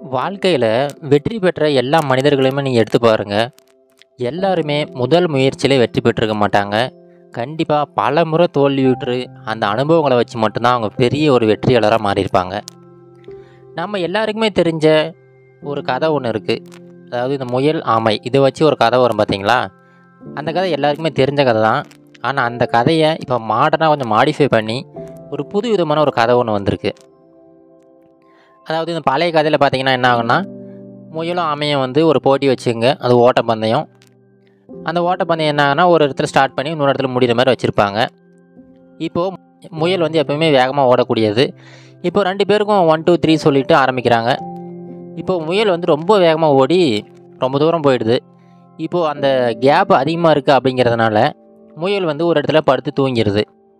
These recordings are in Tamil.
வாழ்க்கையில் வெற்றி பெற்ற எல்லா மனிதர்களையுமே நீங்கள் எடுத்து பாருங்கள் எல்லாருமே முதல் முயற்சியிலே வெற்றி பெற்றிருக்க மாட்டாங்க கண்டிப்பாக பல முறை தோல்வியுற்று அந்த அனுபவங்களை வச்சு மட்டும்தான் அவங்க பெரிய ஒரு வெற்றியாளராக மாறியிருப்பாங்க நம்ம எல்லாருக்குமே தெரிஞ்ச ஒரு கதை ஒன்று இருக்குது அதாவது இந்த முயல் ஆமை இதை வச்சு ஒரு கதை வரும் பார்த்தீங்களா அந்த கதை எல்லாருக்குமே தெரிஞ்ச கதை தான் ஆனால் அந்த கதையை இப்போ மாடர்னாக கொஞ்சம் மாடிஃபை பண்ணி ஒரு புது விதமான ஒரு கதை ஒன்று வந்திருக்கு அதாவது இந்த பழைய கதையில் பார்த்தீங்கன்னா என்ன ஆகும்னா முயலும் ஆமையும் வந்து ஒரு போட்டி வச்சுங்க அது ஓட்டப்பந்தயம் அந்த ஓட்டப்பந்தயம் என்ன ஆகுனா ஒரு இடத்துல ஸ்டார்ட் பண்ணி இன்னொரு இடத்துல முடிகிற மாதிரி வச்சுருப்பாங்க இப்போது முயல் வந்து எப்பவுமே வேகமாக ஓடக்கூடியது இப்போ ரெண்டு பேருக்கும் ஒன் டூ த்ரீ சொல்லிட்டு ஆரம்பிக்கிறாங்க இப்போது முயல் வந்து ரொம்ப வேகமாக ஓடி ரொம்ப தூரம் போயிடுது இப்போது அந்த கேப் அதிகமாக இருக்குது அப்படிங்கிறதுனால முயல் வந்து ஒரு இடத்துல படுத்து தூங்கிடுது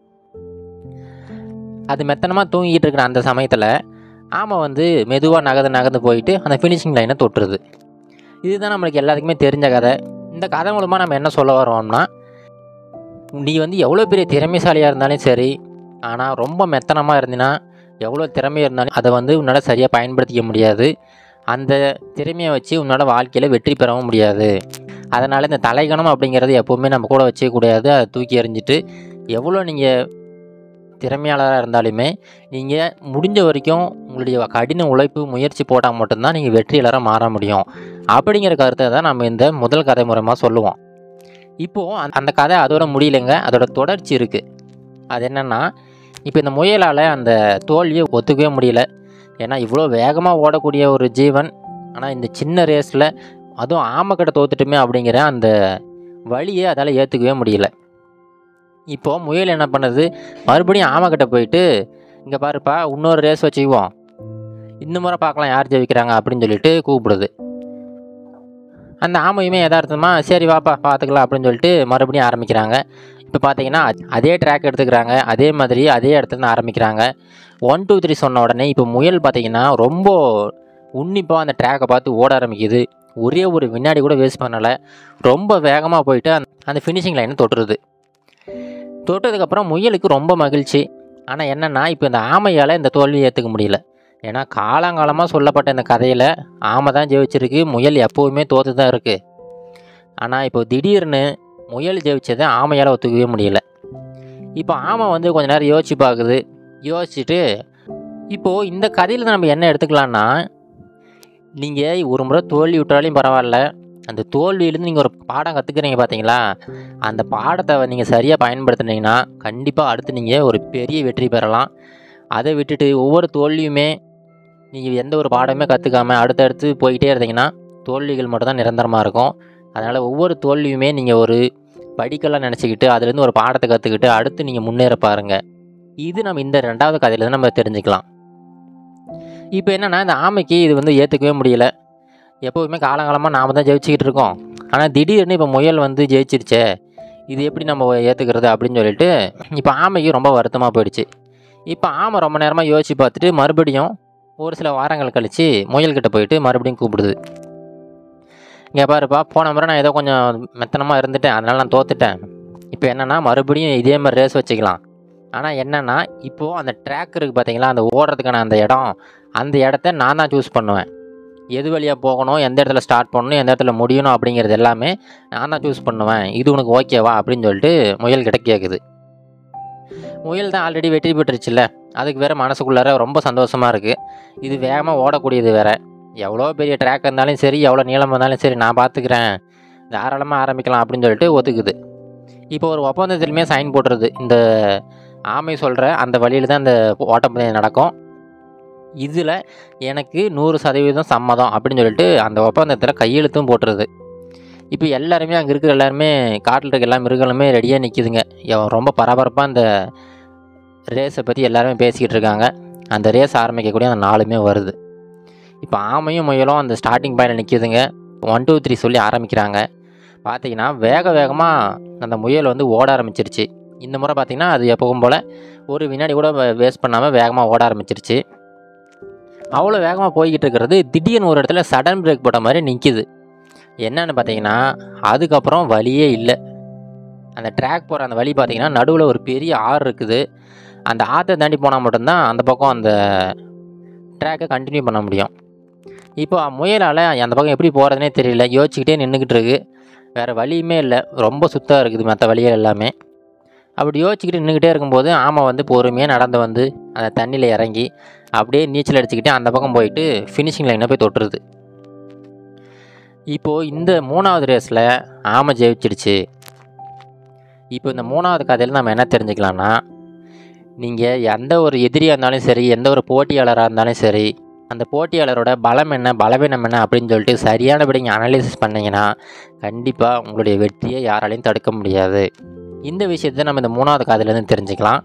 அது மெத்தனமாக தூங்கிட்டு இருக்கிற அந்த சமயத்தில் ஆமை வந்து மெதுவாக நகர்ந்து நகர்ந்து போயிட்டு அந்த ஃபினிஷிங் லைனை தொட்டுருது இதுதான் நம்மளுக்கு எல்லாத்துக்குமே தெரிஞ்ச கதை இந்த கதை மூலமாக நம்ம என்ன சொல்ல வரோம்னா நீ வந்து எவ்வளோ பெரிய திறமைசாலியாக இருந்தாலும் சரி ஆனால் ரொம்ப மெத்தனமாக இருந்தினா எவ்வளோ திறமையாக இருந்தாலும் அதை வந்து உன்னால் சரியாக பயன்படுத்திக்க முடியாது அந்த திறமையை வச்சு உன்னால் வாழ்க்கையில் வெற்றி பெறவும் முடியாது அதனால் இந்த தலைகணம் அப்படிங்கிறது எப்போவுமே நம்ம கூட வச்சே கூடாது அதை தூக்கி எறிஞ்சிட்டு எவ்வளோ நீங்கள் திறமையாளராக இருந்தாலுமே நீங்கள் முடிஞ்ச வரைக்கும் உங்களுடைய கடின உழைப்பு முயற்சி போட்டால் மட்டும்தான் நீங்கள் வெற்றியாளராக மாற முடியும் அப்படிங்கிற கருத்தை தான் நம்ம இந்த முதல் கதை மூலமாக சொல்லுவோம் இப்போது அந்த- அந்த கதை அதோட முடியலைங்க அதோட தொடர்ச்சி இருக்குது அது என்னென்னா இப்போ இந்த முயலால் அந்த தோல்வியை ஒத்துக்கவே முடியல ஏன்னா இவ்வளோ வேகமாக ஓடக்கூடிய ஒரு ஜீவன் ஆனால் இந்த சின்ன ரேஸில் அதுவும் ஆமைக்கிட்ட தோத்துட்டுமே அப்படிங்கிற அந்த வழியை அதால் ஏற்றுக்கவே முடியல இப்போது முயல் என்ன பண்ணுது மறுபடியும் ஆமைக்கிட்ட போயிட்டு இங்கே பாருப்பா இன்னொரு ரேஸ் வச்சுக்குவோம் இந்த முறை பார்க்கலாம் யார் ஜெயிக்கிறாங்க அப்படின்னு சொல்லிட்டு கூப்பிடுது அந்த ஆமையுமே யதார்த்தமாக சரி வாப்பா பார்த்துக்கலாம் அப்படின்னு சொல்லிட்டு மறுபடியும் ஆரம்பிக்கிறாங்க இப்போ பார்த்தீங்கன்னா அதே ட்ராக் எடுத்துக்கிறாங்க அதே மாதிரி அதே இடத்துல இருந்து ஆரம்பிக்கிறாங்க ஒன் டூ த்ரீ சொன்ன உடனே இப்போ முயல் பார்த்தீங்கன்னா ரொம்ப உன்னிப்பாக அந்த ட்ராக்கை பார்த்து ஓட ஆரம்பிக்குது ஒரே ஒரு வினாடி கூட வேஸ்ட் பண்ணலை ரொம்ப வேகமாக போயிட்டு அந்த அந்த ஃபினிஷிங் லைனை தொட்டுருது தொட்டதுக்கப்புறம் முயலுக்கு ரொம்ப மகிழ்ச்சி ஆனால் என்னென்னா இப்போ இந்த ஆமையால் இந்த தோல்வியை ஏற்றுக்க முடியல ஏன்னா காலங்காலமாக சொல்லப்பட்ட இந்த கதையில் ஆமை தான் ஜெயிச்சிருக்கு முயல் எப்போவுமே தோற்று தான் இருக்குது ஆனால் இப்போ திடீர்னு முயல் ஜெயிச்சதை ஆமையால் ஒத்துக்கவே முடியல இப்போ ஆமை வந்து கொஞ்ச நேரம் யோசிச்சு பார்க்குது யோசிச்சுட்டு இப்போது இந்த கதையில் நம்ம என்ன எடுத்துக்கலாம்னா நீங்கள் ஒரு முறை தோல்வி விட்டாலையும் பரவாயில்ல அந்த தோல்வியிலேருந்து நீங்கள் ஒரு பாடம் கற்றுக்குறீங்க பார்த்தீங்களா அந்த பாடத்தை நீங்கள் சரியாக பயன்படுத்துனீங்கன்னா கண்டிப்பாக அடுத்து நீங்கள் ஒரு பெரிய வெற்றி பெறலாம் அதை விட்டுட்டு ஒவ்வொரு தோல்வியுமே நீங்கள் எந்த ஒரு பாடமே கற்றுக்காம அடுத்தடுத்து போய்கிட்டே இருந்தீங்கன்னா தோல்விகள் மட்டும்தான் நிரந்தரமாக இருக்கும் அதனால் ஒவ்வொரு தோல்வியுமே நீங்கள் ஒரு படிக்கலாம் நினச்சிக்கிட்டு அதுலேருந்து ஒரு பாடத்தை கற்றுக்கிட்டு அடுத்து நீங்கள் முன்னேற பாருங்கள் இது நம்ம இந்த ரெண்டாவது கதையிலேருந்து நம்ம தெரிஞ்சுக்கலாம் இப்போ என்னென்னா இந்த ஆமைக்கு இது வந்து ஏற்றுக்கவே முடியல எப்போவுமே காலங்காலமாக நாம் தான் ஜெயிச்சுக்கிட்டு இருக்கோம் ஆனால் திடீர்னு இப்போ முயல் வந்து ஜெயிச்சிருச்சே இது எப்படி நம்ம ஏற்றுக்கிறது அப்படின்னு சொல்லிட்டு இப்போ ஆமைக்கு ரொம்ப வருத்தமாக போயிடுச்சு இப்போ ஆமை ரொம்ப நேரமாக யோசித்து பார்த்துட்டு மறுபடியும் ஒரு சில வாரங்கள் கழித்து முயல்கிட்ட போயிட்டு மறுபடியும் கூப்பிடுது இங்கே பாருப்பா போன முறை நான் ஏதோ கொஞ்சம் மெத்தனமாக இருந்துட்டேன் அதனால் நான் தோத்துட்டேன் இப்போ என்னென்னா மறுபடியும் இதே மாதிரி ரேஸ் வச்சுக்கலாம் ஆனால் என்னென்னா இப்போது அந்த ட்ராக் இருக்குது பார்த்தீங்களா அந்த ஓடுறதுக்கான அந்த இடம் அந்த இடத்த நான் தான் சூஸ் பண்ணுவேன் எது வழியாக போகணும் எந்த இடத்துல ஸ்டார்ட் பண்ணணும் எந்த இடத்துல முடியணும் அப்படிங்கிறது எல்லாமே நான் தான் சூஸ் பண்ணுவேன் இது உனக்கு ஓகேவா அப்படின்னு சொல்லிட்டு முயல்கிட்ட கேட்குது முயல் தான் ஆல்ரெடி வெற்றி பெற்றுச்சுல்ல அதுக்கு வேறு மனசுக்குள்ளார ரொம்ப சந்தோஷமாக இருக்குது இது வேகமாக ஓடக்கூடியது வேற எவ்வளோ பெரிய ட்ராக் இருந்தாலும் சரி எவ்வளோ நீளம் இருந்தாலும் சரி நான் பார்த்துக்கிறேன் தாராளமாக ஆரம்பிக்கலாம் அப்படின்னு சொல்லிட்டு ஒத்துக்குது இப்போ ஒரு ஒப்பந்தத்திலுமே சைன் போட்டுருது இந்த ஆமை சொல்கிற அந்த வழியில் தான் அந்த ஓட்டப்பந்தயம் நடக்கும் இதில் எனக்கு நூறு சதவீதம் சம்மதம் அப்படின்னு சொல்லிட்டு அந்த ஒப்பந்தத்தில் கையெழுத்தும் போட்டுருது இப்போ எல்லாருமே அங்கே இருக்கிற எல்லாருமே காட்டில் இருக்க எல்லா மிருகங்களுமே ரெடியாக நிற்கிதுங்க எவன் ரொம்ப பரபரப்பாக அந்த ரேஸை பற்றி எல்லாருமே பேசிக்கிட்டு இருக்காங்க அந்த ரேஸ் ஆரம்பிக்கக்கூடிய அந்த நாளுமே வருது இப்போ ஆமையும் முயலும் அந்த ஸ்டார்டிங் பாயிண்டில் நிற்கிதுங்க ஒன் டூ த்ரீ சொல்லி ஆரம்பிக்கிறாங்க பார்த்தீங்கன்னா வேக வேகமாக அந்த முயல் வந்து ஓட ஆரம்பிச்சிருச்சு இந்த முறை பார்த்தீங்கன்னா அது எப்பவும் போல் ஒரு வினாடி கூட வேஸ்ட் பண்ணாமல் வேகமாக ஓட ஆரம்பிச்சிருச்சு அவ்வளோ வேகமாக போய்கிட்டு இருக்கிறது திடீர்னு ஒரு இடத்துல சடன் பிரேக் போட்ட மாதிரி நிற்கிது என்னன்னு பார்த்தீங்கன்னா அதுக்கப்புறம் வழியே இல்லை அந்த ட்ராக் போகிற அந்த வழி பார்த்தீங்கன்னா நடுவில் ஒரு பெரிய ஆறு இருக்குது அந்த ஆற்றை தாண்டி போனால் மட்டும்தான் அந்த பக்கம் அந்த ட்ராக்கை கண்டினியூ பண்ண முடியும் இப்போ முயலால் அந்த பக்கம் எப்படி போகிறதுனே தெரியல யோசிச்சுக்கிட்டே நின்றுக்கிட்டு இருக்கு வேறு வழியுமே இல்லை ரொம்ப சுத்தம் இருக்குது மற்ற வழிகள் எல்லாமே அப்படி யோசிச்சுக்கிட்டு நின்றுக்கிட்டே இருக்கும்போது ஆமை வந்து பொறுமையாக நடந்து வந்து அந்த தண்ணியில் இறங்கி அப்படியே நீச்சல் அடிச்சுக்கிட்டே அந்த பக்கம் போயிட்டு ஃபினிஷிங் லைனை போய் தொட்டுருது இப்போது இந்த மூணாவது ரேஸில் ஆமை ஜெயிச்சிடுச்சு இப்போ இந்த மூணாவது கதையில் நம்ம என்ன தெரிஞ்சுக்கலாம்னா நீங்கள் எந்த ஒரு எதிரியாக இருந்தாலும் சரி எந்த ஒரு போட்டியாளராக இருந்தாலும் சரி அந்த போட்டியாளரோட பலம் என்ன பலவீனம் என்ன அப்படின்னு சொல்லிட்டு சரியானபடி நீங்கள் அனலைசிஸ் பண்ணிங்கன்னா கண்டிப்பாக உங்களுடைய வெற்றியை யாராலையும் தடுக்க முடியாது இந்த விஷயத்தை நம்ம இந்த மூணாவது காதிலேருந்து தெரிஞ்சுக்கலாம்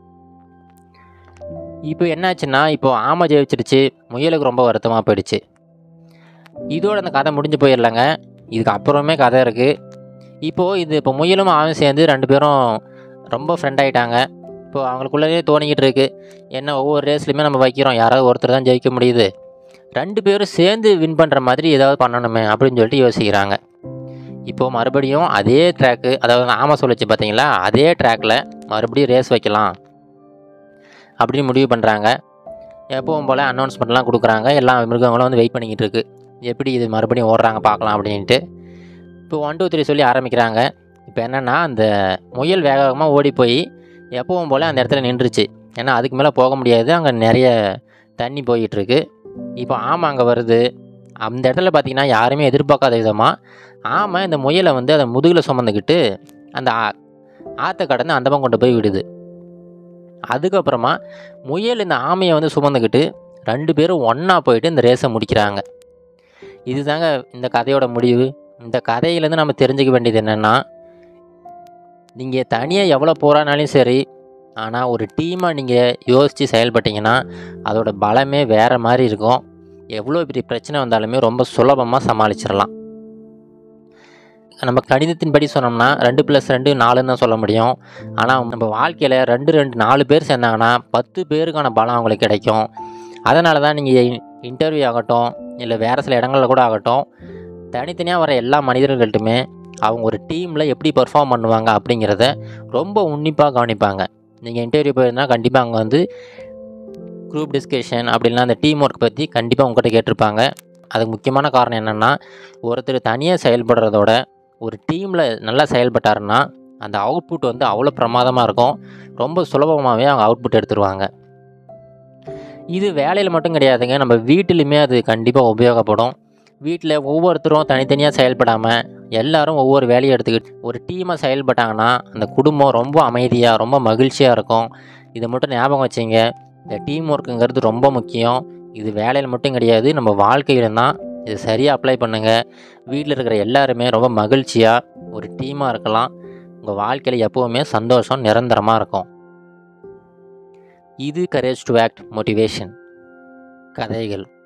இப்போ என்னாச்சுன்னா இப்போ ஆமை ஜெயிச்சிடுச்சு முயலுக்கு ரொம்ப வருத்தமாக போயிடுச்சு இதோட அந்த கதை முடிஞ்சு போயிடலாங்க இதுக்கு அப்புறமே கதை இருக்குது இப்போது இது இப்போ முயலும் ஆமை சேர்ந்து ரெண்டு பேரும் ரொம்ப ஃப்ரெண்ட் ஆகிட்டாங்க இப்போ அவங்களுக்குள்ளேயே தோணிக்கிட்டு இருக்கு என்ன ஒவ்வொரு ரேஸ்லையுமே நம்ம வைக்கிறோம் யாராவது ஒருத்தர் தான் ஜெயிக்க முடியுது ரெண்டு பேரும் சேர்ந்து வின் பண்ணுற மாதிரி ஏதாவது பண்ணணுமே அப்படின்னு சொல்லிட்டு யோசிக்கிறாங்க இப்போது மறுபடியும் அதே ட்ராக்கு அதாவது ஆமை சொல்லிச்சு பார்த்தீங்களா அதே ட்ராக்கில் மறுபடியும் ரேஸ் வைக்கலாம் அப்படின்னு முடிவு பண்ணுறாங்க எப்பவும் போல் அனௌன்ஸ்மெண்ட்லாம் கொடுக்குறாங்க எல்லா மிருகங்களும் வந்து வெயிட் பண்ணிக்கிட்டு இருக்கு எப்படி இது மறுபடியும் ஓடுறாங்க பார்க்கலாம் அப்படின்ட்டு இப்போ ஒன் டூ த்ரீ சொல்லி ஆரம்பிக்கிறாங்க இப்போ என்னென்னா அந்த முயல் வேகமாக ஓடி போய் எப்பவும் போல் அந்த இடத்துல நின்றுச்சு ஏன்னா அதுக்கு மேலே போக முடியாது அங்கே நிறைய தண்ணி போயிட்டுருக்கு இப்போ ஆமை அங்கே வருது அந்த இடத்துல பார்த்திங்கன்னா யாருமே எதிர்பார்க்காத விதமாக ஆமை இந்த முயலை வந்து அதை முதுகில் சுமந்துக்கிட்டு அந்த ஆ ஆற்றை கடந்து அந்த பக்கம் கொண்டு போய் விடுது அதுக்கப்புறமா முயல் இந்த ஆமையை வந்து சுமந்துக்கிட்டு ரெண்டு பேரும் ஒன்றா போயிட்டு இந்த ரேஸை முடிக்கிறாங்க இதுதாங்க இந்த கதையோட முடிவு இந்த கதையிலேருந்து நம்ம தெரிஞ்சுக்க வேண்டியது என்னென்னா நீங்கள் தனியாக எவ்வளோ போராடினாலும் சரி ஆனால் ஒரு டீமாக நீங்கள் யோசித்து செயல்பட்டீங்கன்னா அதோட பலமே வேறு மாதிரி இருக்கும் எவ்வளோ பெரிய பிரச்சனை வந்தாலுமே ரொம்ப சுலபமாக சமாளிச்சிடலாம் நம்ம கணிதத்தின்படி சொன்னோம்னா ரெண்டு ப்ளஸ் ரெண்டு நாலுன்னு தான் சொல்ல முடியும் ஆனால் நம்ம வாழ்க்கையில் ரெண்டு ரெண்டு நாலு பேர் சேர்ந்தாங்கன்னா பத்து பேருக்கான பலம் அவங்களுக்கு கிடைக்கும் அதனால தான் நீங்கள் இன்டர்வியூ ஆகட்டும் இல்லை வேறு சில இடங்களில் கூட ஆகட்டும் தனித்தனியாக வர எல்லா மனிதர்கள்ட்டுமே அவங்க ஒரு டீமில் எப்படி பெர்ஃபார்ம் பண்ணுவாங்க அப்படிங்கிறத ரொம்ப உன்னிப்பாக கவனிப்பாங்க நீங்கள் இன்டர்வியூ போயிருந்தால் கண்டிப்பாக அங்கே வந்து குரூப் டிஸ்கஷன் அப்படின்னா அந்த டீம் ஒர்க் பற்றி கண்டிப்பாக உங்கள்கிட்ட கேட்டிருப்பாங்க அதுக்கு முக்கியமான காரணம் என்னென்னா ஒருத்தர் தனியாக செயல்படுறதோட ஒரு டீமில் நல்லா செயல்பட்டாருன்னா அந்த அவுட்புட் வந்து அவ்வளோ பிரமாதமாக இருக்கும் ரொம்ப சுலபமாகவே அவங்க அவுட்புட் எடுத்துருவாங்க இது வேலையில் மட்டும் கிடையாதுங்க நம்ம வீட்டிலையுமே அது கண்டிப்பாக உபயோகப்படும் வீட்டில் ஒவ்வொருத்தரும் தனித்தனியாக செயல்படாமல் எல்லாரும் ஒவ்வொரு வேலையை எடுத்துக்கிட்டு ஒரு டீமாக செயல்பட்டாங்கன்னா அந்த குடும்பம் ரொம்ப அமைதியாக ரொம்ப மகிழ்ச்சியாக இருக்கும் இதை மட்டும் ஞாபகம் வச்சிங்க இந்த டீம் ஒர்க்குங்கிறது ரொம்ப முக்கியம் இது வேலையில் மட்டும் கிடையாது நம்ம வாழ்க்கையில தான் இது சரியாக அப்ளை பண்ணுங்கள் வீட்டில் இருக்கிற எல்லாருமே ரொம்ப மகிழ்ச்சியாக ஒரு டீமாக இருக்கலாம் உங்கள் வாழ்க்கையில் எப்போவுமே சந்தோஷம் நிரந்தரமாக இருக்கும் இது கரேஜ் டு ஆக்ட் மோட்டிவேஷன் கதைகள்